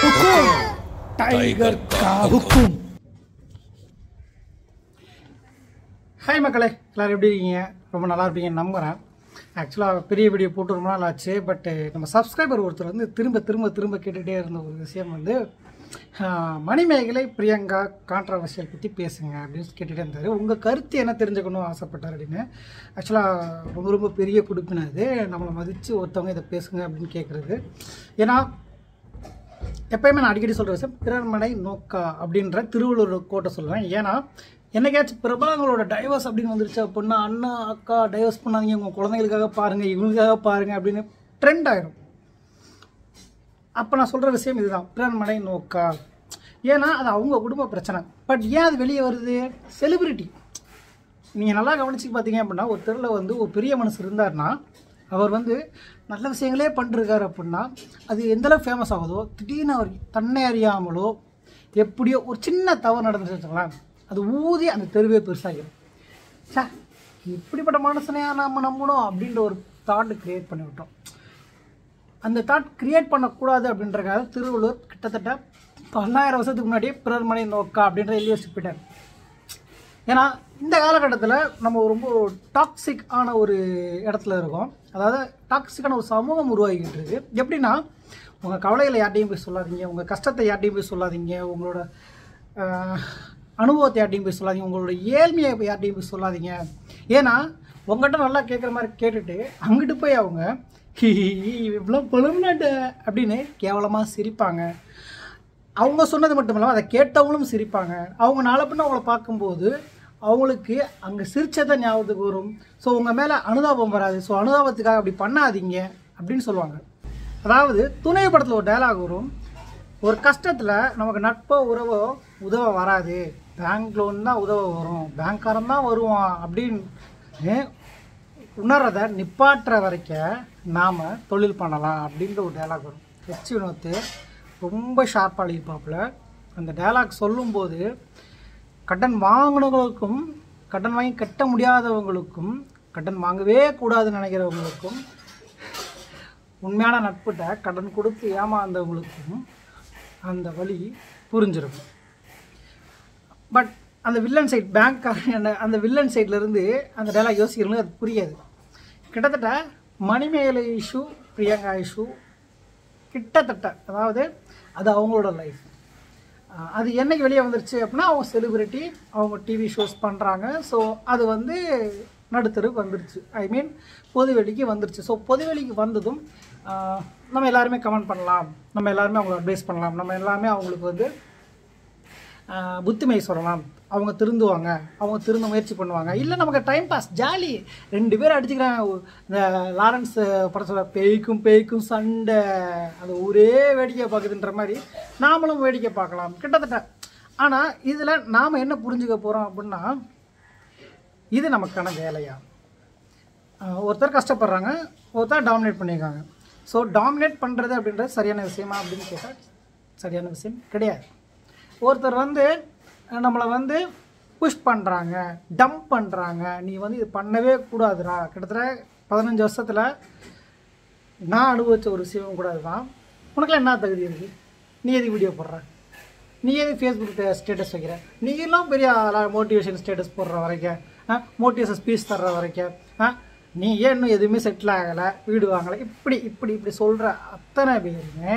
हुकुम tiger का हुकुम hi மக்களே எல்லோரும் எப்படி இருக்கீங்க ரொம்ப நல்லா இருப்பீங்கன்னு நம்புகிறேன் ஆக்சுவலாக பெரிய வீடியோ போட்டு ரொம்ப நாள் ஆச்சு பட்டு நம்ம சப்ஸ்கிரைபர் ஒருத்தர் வந்து திரும்ப திரும்ப திரும்ப கேட்டுகிட்டே இருந்த ஒரு விஷயம் வந்து ஆஹ், மணிமேகலை பிரியங்கா கான்ட்ரவர்ஷியல் பற்றி பேசுங்க அப்படின்னு கேட்டுகிட்டே இருந்தார் உங்கள் கருத்து என்ன தெரிஞ்சுக்கணும் ஆசைப்பட்டார் அப்படின்னு ஆக்சுவலாக ரொம்ப ரொம்ப பெரிய குடுப்பின அது நம்மளை மதித்து ஒருத்தவங்க இதை பேசுங்க அப்படின்னு கேட்குறது ஏன்னா எப்பயுமே நான் அடிக்கடி சொல்கிற விஷயம் பிறர்மனை நோக்கா அப்படின்ற திருவள்ளுவர் கோட்டை சொல்லுவேன் ஏன்னா என்னைக்காச்சும் பிரபலங்களோட டைவர்ஸ் அப்படின்னு வந்துருச்சு அப்படின்னா அண்ணா அக்கா டைவர்ஸ் பண்ணாதீங்க உங்கள் குழந்தைகளுக்காக பாருங்கள் இவங்களுக்காக பாருங்கள் அப்படின்னு ட்ரெண்ட் ஆயிடும் அப்போ நான் சொல்கிற விஷயம் இதுதான் பிறர்மனை நோக்கா ஏன்னா அது அவங்க குடும்ப பிரச்சனை பட் ஏன் அது வெளியே வருது செலிபிரிட்டி நீங்கள் நல்லா கவனிச்சு பார்த்தீங்க அப்படின்னா ஒரு தெருவில் வந்து ஒரு பெரிய மனுஷர் இருந்தார்னா அவர் வந்து நல்ல விஷயங்களே பண்ணிருக்காரு அப்படின்னா அது எந்தளவு ஃபேமஸ் ஆகுதோ திடீர்னு அவர் தன்னை அறியாமலோ எப்படியோ ஒரு சின்ன தவறு நடந்துச்சு வச்சுக்கலாம் அது ஊதி அந்த தெருவே பெருசாகிடும் சே இப்படிப்பட்ட மனுஷனையா நாம் நம்பணும் அப்படின்ற ஒரு தாட் கிரியேட் பண்ணி விட்டோம் அந்த தாட் கிரியேட் பண்ணக்கூடாது அப்படின்றக்காக திருவள்ளுவர் கிட்டத்தட்ட பல்லாயிரம் வருஷத்துக்கு முன்னாடியே பிறர் மனை நோக்கா அப்படின்ற எழுதி வச்சுட்டு போயிட்டார் ஏன்னா இந்த காலகட்டத்தில் நம்ம ரொம்ப டாக்ஸிக் ஆன ஒரு இடத்துல இருக்கோம் அதாவது டாக்ஸிக்கான ஒரு சமூகம் உருவாகிக்கிட்டு இருக்கு எப்படின்னா உங்கள் கவலைகளை யார்ட்டையும் போய் சொல்லாதீங்க உங்கள் கஷ்டத்தை யார்ட்டையும் போய் சொல்லாதீங்க உங்களோட ஆஹ், அனுபவத்தை யார்ட்டையும் போய் சொல்லாதீங்க உங்களோட ஏழ்மையை போய் யார்ட்டையும் போய் சொல்லாதீங்க ஏன்னா உங்கள்கிட்ட நல்லா கேட்குற மாதிரி கேட்டுட்டு அங்கிட்டு போய் அவங்க இவ்வளோ பழம்னாட்ட அப்படின்னு கேவலமாக சிரிப்பாங்க அவங்க சொன்னது மட்டும் இல்லாமல் அதை கேட்டவங்களும் சிரிப்பாங்க அவங்க நாளை பின்ன அவங்கள பார்க்கும்போது அவங்களுக்கு அங்கே சிரிச்சதை ஞாபகத்துக்கு வரும் ஸோ உங்கள் மேலே அனுதாபம் வராது ஸோ அனுதாபத்துக்காக அப்படி பண்ணாதீங்க அப்படின்னு சொல்லுவாங்க அதாவது துணை படத்தில் ஒரு டயலாக் வரும் ஒரு கஷ்டத்தில் நமக்கு நட்போ உறவோ உதவ வராது பேங்க் லோன் தான் உதவ வரும் பேங்க்காரன் தான் வருவான் அப்படின்னு உணர்றதை நிப்பாட்டுற வரைக்கும் நாம் தொழில் பண்ணலாம் அப்படின்ற ஒரு டயலாக் வரும் ஹெச் வினோத்து ரொம்ப ஷார்ப்பாக எழுதிப்பாப்புல அந்த டயலாக் சொல்லும்போது கடன் வாங்கினவங்களுக்கும் கடன் வாங்கி கட்ட முடியாதவங்களுக்கும் கடன் வாங்கவே கூடாதுன்னு நினைக்கிறவங்களுக்கும் உண்மையான நட்புட்ட கடன் கொடுத்து ஏமாந்தவங்களுக்கும் அந்த வழி புரிஞ்சிருக்கும் பட் அந்த வில்லன் சைட் பேங்க் அந்த வில்லன் சைட்லேருந்து அந்த டைலாக் யோசிக்கிறவங்களுக்கு அது புரியாது கிட்டத்தட்ட மணிமேகலை இஷ்யூ பிரியங்கா இஷ்யூ கிட்டத்தட்ட அதாவது அது அவங்களோட லைஃப் அது என்னைக்கு வெளியே வந்துருச்சு அப்படின்னா அவங்க செலிபிரிட்டி அவங்க டிவி ஷோஸ் பண்ணுறாங்க ஸோ அது வந்து நடுத்தருக்கு வந்துருச்சு ஐ மீன் பொதுவெளிக்கு வந்துருச்சு ஸோ பொதுவெளிக்கு வந்ததும் ஆஹ், நம்ம எல்லாருமே கமெண்ட் பண்ணலாம் நம்ம எல்லாருமே அவங்கள அட்வைஸ் பண்ணலாம் நம்ம எல்லாமே அவங்களுக்கு வந்து ஆஹ், புத்திமதி சொல்லலாம் அவங்க திருந்துவாங்க அவங்க திருந்த முயற்சி பண்ணுவாங்க இல்லை நமக்கு டைம் பாஸ் ஜாலி ரெண்டு பேரும் அடிச்சுக்கிறாங்க ஒ- இந்த லாரன்ஸ் படத்தோட பேய்க்கும் பேய்க்கும் சண்டை அது ஒரே வேடிக்கை பார்க்குதுன்ற மாதிரி நாமளும் வேடிக்கை பார்க்கலாம் கிட்டத்தட்ட ஆனால் இதில் நாம் என்ன புரிஞ்சுக்க போகிறோம் அப்படின்னா இது நமக்கான வேலையா ஆஹ் ஒருத்தர் கஷ்டப்படுறாங்க ஒருத்தர் டாமினேட் பண்ணியிருக்காங்க ஸோ டாமினேட் பண்ணுறது அப்படின்றது சரியான விஷயமா அப்படின்னு கேட்டால் சரியான விஷயம் கிடையாது ஒருத்தர் வந்து அஹ் நம்மளை வந்து புஷ் பண்ணுறாங்க டம்ப் பண்ணுறாங்க நீ வந்து இது பண்ணவே கூடாதுடா கிட்டத்தட்ட பதினஞ்சு வருஷத்தில் நான் அனுபவிச்ச ஒரு விஷயம் கூட அதுதான் உனக்குலாம் என்ன தகுதி இருக்குது நீ எதுக்கு வீடியோ போடுற நீ எது ஃபேஸ்புக் ஸ்டேட்டஸ் வைக்கிற நீ எல்லாம் பெரிய மோட்டிவேஷன் ஸ்டேட்டஸ் போடுற வரைக்கும் மோட்டிவேஷன் ஸ்பீச் தர்ற வரைக்கும் ஆ, நீ ஏன் இன்னும் எதுவுமே செட்டில் ஆகலை வீடு வாங்கலை இப்படி இப்படி இப்படி சொல்கிற அத்தனை பேருமே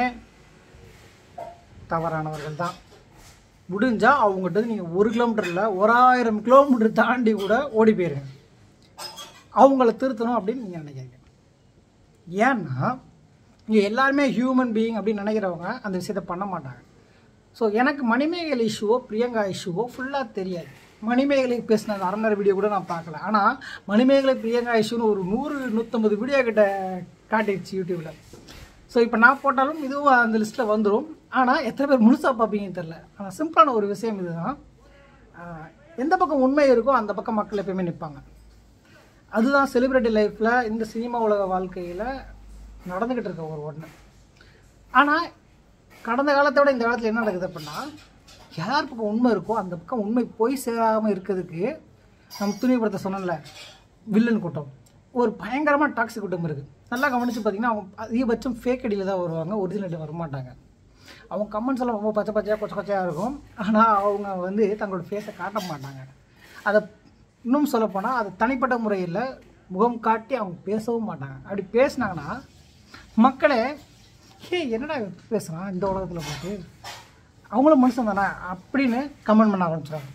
தவறானவர்கள் தான் முடிஞ்சால் அவங்ககிட்ட நீங்கள் ஒரு கிலோமீட்டர் இல்லை ஒரு ஆயிரம் கிலோமீட்டர் தாண்டி கூட ஓடி போயிருங்க அவங்கள திருத்தணும் அப்படின்னு நீங்கள் நினைக்கிறீங்க ஏன்னா இங்கே எல்லாருமே ஹியூமன் பீயிங் அப்படின்னு நினைக்கிறவங்க அந்த விஷயத்த பண்ண மாட்டாங்க ஸோ எனக்கு மணிமேகலை இஷ்யூவோ பிரியங்கா இஷ்யூவோ ஃபுல்லாக தெரியாது மணிமேகலை பேசின அந்த அரங்கர் வீடியோ கூட நான் பார்க்கல ஆனால் மணிமேகலை பிரியங்கா இஷ்யூன்னு ஒரு நூறு நூற்றம்பது வீடியோ கிட்ட காட்டிடுச்சு யூடியூப்பில் ஸோ இப்போ நான் போட்டாலும் இதுவும் அந்த லிஸ்ட்டில் வந்துடும் ஆனால் எத்தனை பேர் முழுசாக பார்ப்பீங்கன்னு தெரில ஆனால் சிம்பிளான ஒரு விஷயம் இதுதான் ஆஹ் எந்த பக்கம் உண்மை இருக்கோ அந்த பக்கம் மக்கள் எப்பயுமே நிற்பாங்க அதுதான் செலிபிரிட்டி லைஃப்பில் இந்த சினிமா உலக வாழ்க்கையில் நடந்துக்கிட்டு இருக்க ஒரு ஒன்று ஆனால் கடந்த காலத்தை விட இந்த காலத்தில் என்ன நடக்குது அப்படின்னா யார் பக்கம் உண்மை இருக்கோ அந்த பக்கம் உண்மை போய் சேராமல் இருக்கிறதுக்கு நம்ம துணி படத்தை சொன்னல வில்லன் கூட்டம் ஒரு பயங்கரமாக டாக்ஸிக் கூட்டம் இருக்குது நல்லா கவனித்து பார்த்தீங்கன்னா அவங்க அதிகபட்சம் ஃபேக் அடியில் தான் வருவாங்க ஒரிஜினல் வரமாட்டாங்க அவங்க கமெண்ட்ஸ் எல்லாம் ரொம்ப பச்சை பச்சையாக கொச்ச கொச்சையாக இருக்கும் ஆனால் அவங்க வந்து தங்களோட ஃபேஸை காட்ட மாட்டாங்க அதை இன்னும் சொல்லப்போனால் அது தனிப்பட்ட முறையில் முகம் காட்டி அவங்க பேசவும் மாட்டாங்க அப்படி பேசுனாங்கன்னா மக்களே ஹே என்னடா இவன் பேசுகிறான் இந்த உலகத்தில் போட்டு அவங்களும் மனுஷன் தானே அப்படின்னு கமெண்ட் பண்ண ஆரம்பிச்சிடுறாங்க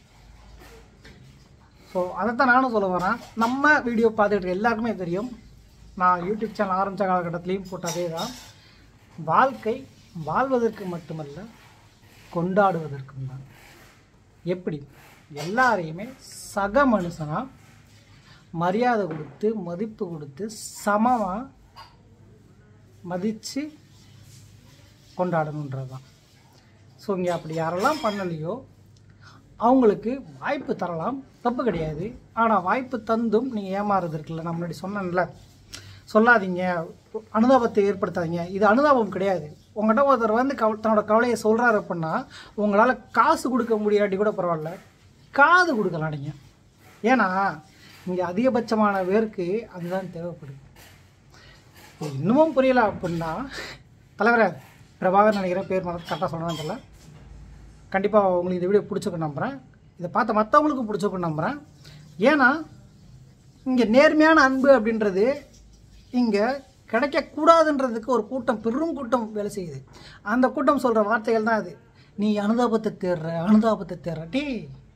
ஸோ அதைத்தான் நானும் சொல்ல வரேன் நம்ம வீடியோ பார்த்துட்டு இருக்க எல்லாருக்குமே தெரியும் நான் யூடியூப் சேனல் ஆரம்பித்த காலகட்டத்திலையும் போட்டதே தான் வாழ்க்கை வாழ்வதற்கு மட்டுமல்ல கொண்டாடுவதற்கும் தான் எப்படி எல்லாரையுமே சக மனுஷனாக மரியாதை கொடுத்து மதிப்பு கொடுத்து சமமாக மதித்து கொண்டாடணுன்றது தான் ஸோ இங்கே அப்படி யாரெல்லாம் பண்ணலையோ அவங்களுக்கு வாய்ப்பு தரலாம் தப்பு கிடையாது ஆனால் வாய்ப்பு தந்தும் நீங்கள் ஏமாறுறது இருக்குல்ல நான் முன்னாடி சொன்னேன்ல சொல்லாதீங்க அனுதாபத்தை ஏற்படுத்தாதீங்க இது அனுதாபம் கிடையாது உங்கள்கிட்ட ஒருத்தர் வந்து கவ தன்னோட கவலையை சொல்கிறாரு அப்படின்னா உங்களால் காசு கொடுக்க முடியாட்டி கூட பரவாயில்ல காது கொடுக்கலாம் நீங்கள் ஏன்னா இங்கே அதிகபட்சமான பேருக்கு அதுதான் தேவைப்படுது இப்போ இன்னமும் புரியல அப்படின்னா தலைவரே பிரபாகர் நினைக்கிறேன் பேர் மறந்து கரெக்டாக சொல்கிறேன்னு தெரியல கண்டிப்பாக உங்களுக்கு இந்த வீடியோ பிடிச்சிருக்கும் நம்புகிறேன் இதை பார்த்த மற்றவங்களுக்கும் பிடிச்சிருக்கும் நம்புகிறேன் ஏன்னா இங்கே நேர்மையான அன்பு அப்படின்றது இங்கே கிடைக்கக்கூடாதுன்றதுக்கு ஒரு கூட்டம் பெரும் கூட்டம் வேலை செய்யுது அந்த கூட்டம் சொல்கிற வார்த்தைகள் தான் அது நீ அனுதாபத்தை தேடுற அனுதாபத்தை தேடுற டே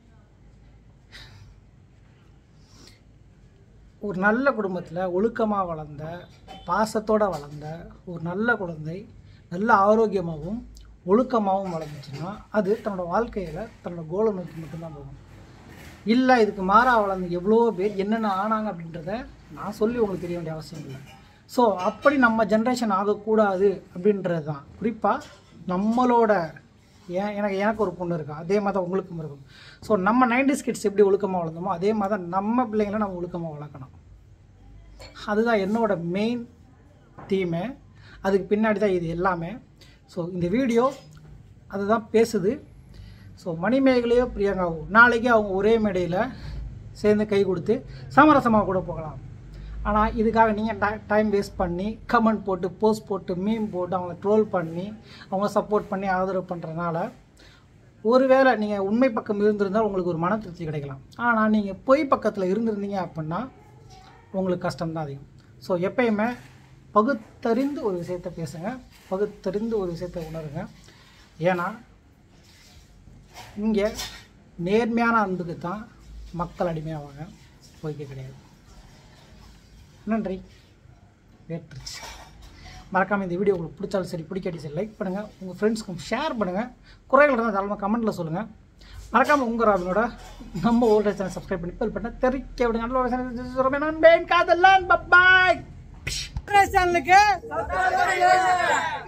ஒரு நல்ல குடும்பத்தில் ஒழுக்கமாக வளர்ந்த பாசத்தோடு வளர்ந்த ஒரு நல்ல குழந்தை நல்ல ஆரோக்கியமாகவும் ஒழுக்கமாகவும் வளர்ந்துச்சுன்னா அது தன்னோட வாழ்க்கையில் தன்னோட கோலை நோக்கி மட்டும்தான் போகும் இல்லை இதுக்கு மாறாக வளர்ந்து எவ்வளோ பேர் என்னென்ன ஆனாங்க அப்படின்றத நான் சொல்லி உங்களுக்கு தெரிய வேண்டிய அவசியம் இல்லை ஸோ அப்படி நம்ம ஜென்ரேஷன் ஆகக்கூடாது அப்படின்றது தான் குறிப்பாக நம்மளோட ஏன் எனக்கு எனக்கு ஒரு பொண்ணு இருக்கா அதே மாதிரி தான் உங்களுக்கும் இருக்கும் ஸோ நம்ம நைன்டிஸ் கிட்ஸ் எப்படி ஒழுக்கமாக வளர்ந்தோமோ அதே மாதிரி தான் நம்ம பிள்ளைங்களை நம்ம ஒழுக்கமாக வளர்க்கணும் அதுதான் என்னோட மெயின் தீமை அதுக்கு பின்னாடி தான் இது எல்லாமே ஸோ இந்த வீடியோ அதுதான் பேசுது ஸோ மணிமேகலையோ பிரியங்காவோ நாளைக்கு அவங்க ஒரே மேடையில் சேர்ந்து கை கொடுத்து சமரசமாக கூட போகலாம் ஆனால் இதுக்காக நீங்கள் டைம் வேஸ்ட் பண்ணி கமெண்ட் போட்டு போஸ்ட் போட்டு மீம் போட்டு அவங்கள ட்ரோல் பண்ணி அவங்க சப்போர்ட் பண்ணி ஆதரவு பண்ணுறதுனால ஒருவேளை நீங்கள் உண்மை பக்கம் இருந்திருந்தால் உங்களுக்கு ஒரு மன திருப்தி கிடைக்கலாம் ஆனால் நீங்கள் பொய் பக்கத்தில் இருந்திருந்தீங்க அப்படின்னா உங்களுக்கு கஷ்டம்தான் அதிகம் ஸோ எப்பயுமே பகுத்தறிந்து ஒரு விஷயத்தை பேசுங்க பகுத்தறிந்து ஒரு விஷயத்தை உணருங்க ஏன்னா இங்கே நேர்மையான அன்புக்கு தான் மக்கள் அடிமையாவாங்க பொய்க்க கிடையாது நன்றி வேற்றுச்சு மறக்காமல் இந்த வீடியோ உங்களுக்கு பிடிச்சாலும் சரி பிடிக்காட்டி சரி லைக் பண்ணுங்கள் உங்கள் ஃப்ரெண்ட்ஸ்க்கும் ஷேர் பண்ணுங்கள் குறைகள் இருந்தால் தாராளமாக கமெண்ட்டில் சொல்லுங்கள் மறக்காமல் உங்கள் ராபினோட நம்ம ஓல்ட் சேனல் சப்ஸ்கிரைப் பண்ணி பெல் பண்ண தெரிவிக்க விடுங்க நல்ல ஒரு channel. ரொம்ப நண்பேன் காதலான் பப்பாய் சேனலுக்கு